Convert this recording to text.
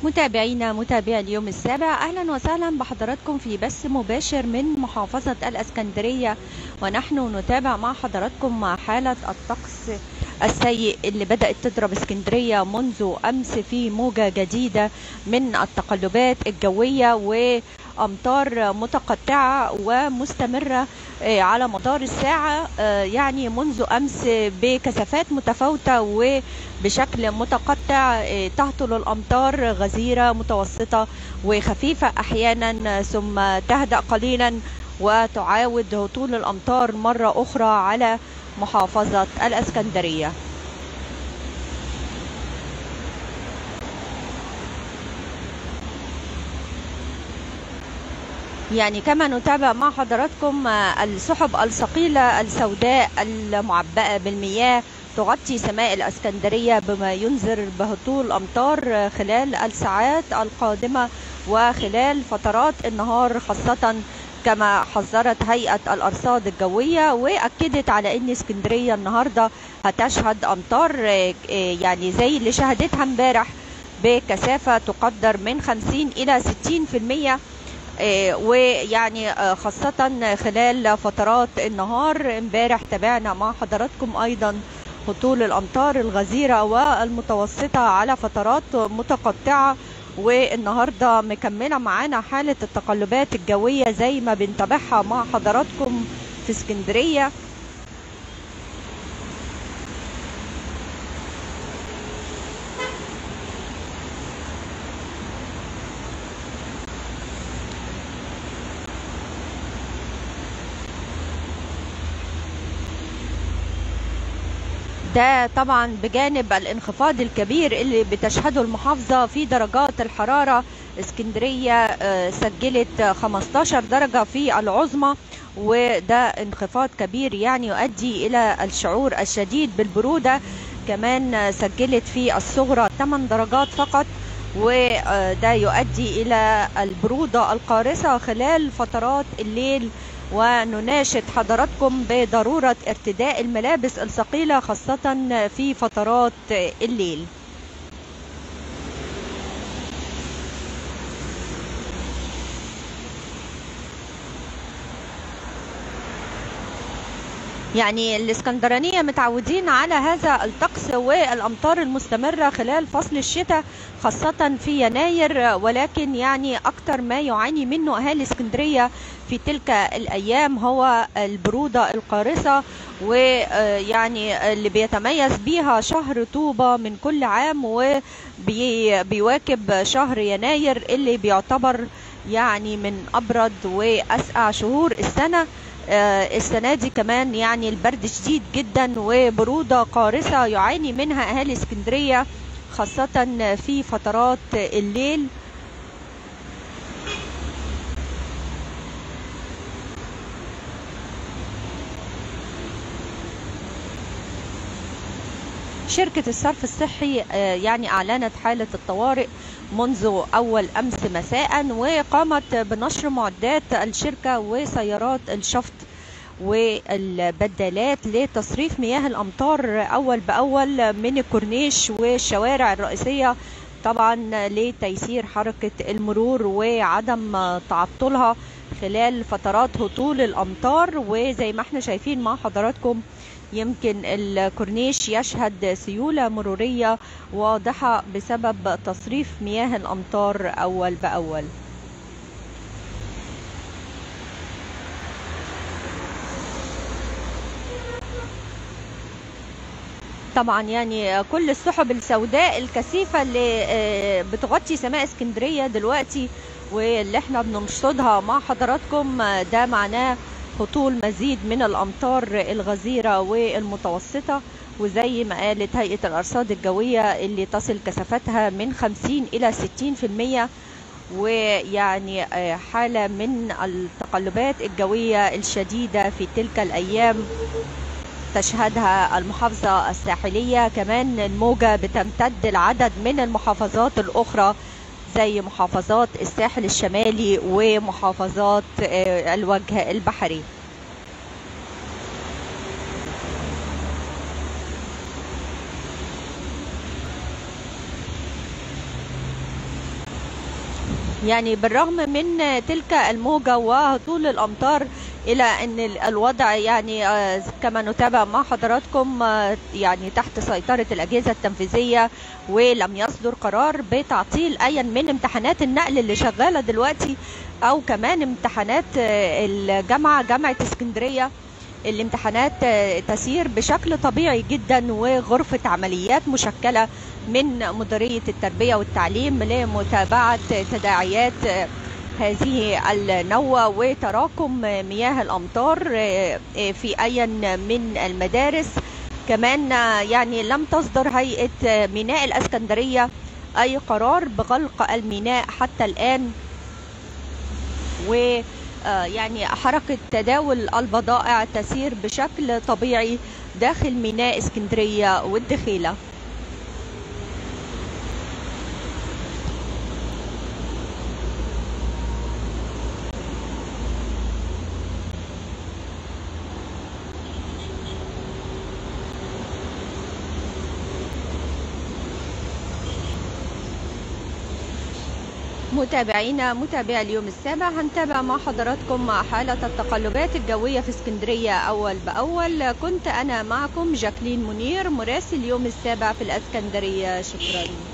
متابعينا متابعي اليوم السابع اهلا وسهلا بحضراتكم في بث مباشر من محافظة الاسكندرية ونحن نتابع مع حضراتكم حالة الطقس السيء اللي بدأت تضرب اسكندرية منذ امس في موجة جديدة من التقلبات الجوية وامطار متقطعة ومستمرة على مدار الساعة يعني منذ امس بكثافات متفاوتة وبشكل متقطع تهطل الامطار غزيرة متوسطة وخفيفة احيانا ثم تهدأ قليلا وتعاود هطول الامطار مرة اخرى على محافظة الاسكندرية يعني كما نتابع مع حضراتكم السحب الثقيلة السوداء المعبأة بالمياه تغطي سماء الاسكندرية بما ينذر بهطول امطار خلال الساعات القادمة وخلال فترات النهار خاصة كما حذرت هيئة الأرصاد الجوية وأكدت على أن اسكندرية النهاردة هتشهد أمطار يعني زي اللي شهدتها امبارح بكثافة تقدر من 50 إلى 60% ويعني خاصة خلال فترات النهار امبارح تابعنا مع حضراتكم أيضا هطول الأمطار الغزيرة والمتوسطة على فترات متقطعة والنهارده مكمله معانا حاله التقلبات الجويه زي ما بنتابعها مع حضراتكم في اسكندريه ده طبعا بجانب الانخفاض الكبير اللي بتشهده المحافظة في درجات الحرارة اسكندرية سجلت 15 درجة في العظمى وده انخفاض كبير يعني يؤدي إلى الشعور الشديد بالبرودة كمان سجلت في الصغرى 8 درجات فقط وده يؤدي إلى البرودة القارصة خلال فترات الليل ونناشد حضراتكم بضرورة ارتداء الملابس الثقيلة خاصة في فترات الليل يعني الاسكندرانية متعودين على هذا الطقس والأمطار المستمرة خلال فصل الشتاء خاصة في يناير ولكن يعني أكثر ما يعاني منه أهالي اسكندرية في تلك الأيام هو البرودة القارصة ويعني اللي بيتميز بيها شهر طوبة من كل عام وبيواكب شهر يناير اللي بيعتبر يعني من أبرد وأسقع شهور السنة السنة دي كمان يعني البرد شديد جدا وبرودة قارصة يعاني منها أهالي اسكندرية خاصة في فترات الليل شركة الصرف الصحي يعني أعلنت حالة الطوارئ منذ أول أمس مساء وقامت بنشر معدات الشركة وسيارات الشفط والبدالات لتصريف مياه الأمطار أول بأول من الكورنيش والشوارع الرئيسية طبعا لتيسير حركة المرور وعدم تعطلها خلال فترات هطول الأمطار وزي ما احنا شايفين مع حضراتكم يمكن الكورنيش يشهد سيولة مرورية واضحة بسبب تصريف مياه الأمطار أول بأول طبعا يعني كل السحب السوداء الكثيفة اللي بتغطي سماء اسكندرية دلوقتي واللي احنا بننشطها مع حضراتكم ده معناه هطول مزيد من الأمطار الغزيرة والمتوسطة وزي ما قالت هيئة الأرصاد الجوية اللي تصل كثافتها من 50 إلى 60% ويعني حالة من التقلبات الجوية الشديدة في تلك الأيام تشهدها المحافظة الساحلية كمان الموجة بتمتد العدد من المحافظات الأخرى زي محافظات الساحل الشمالي ومحافظات الوجه البحري يعني بالرغم من تلك الموجة وهطول الأمطار إلى أن الوضع يعني آه، كما نتابع مع حضراتكم آه، يعني تحت سيطرة الأجهزة التنفيذية ولم يصدر قرار بتعطيل أي من امتحانات النقل اللي شغالة دلوقتي أو كمان امتحانات آه، الجامعة جامعة اسكندرية الامتحانات تسير بشكل طبيعي جدا وغرفة عمليات مشكلة من مديرية التربية والتعليم لمتابعة تداعيات هذه النوة وتراكم مياه الأمطار في أي من المدارس كمان يعني لم تصدر هيئة ميناء الأسكندرية أي قرار بغلق الميناء حتى الآن و يعني حركة تداول البضائع تسير بشكل طبيعي داخل ميناء اسكندرية والدخيلة متابعينا متابعي اليوم السابع هنتابع مع حضراتكم حالة التقلبات الجوية في اسكندرية أول بأول كنت أنا معكم جاكلين منير مراسل اليوم السابع في الأسكندرية شكرا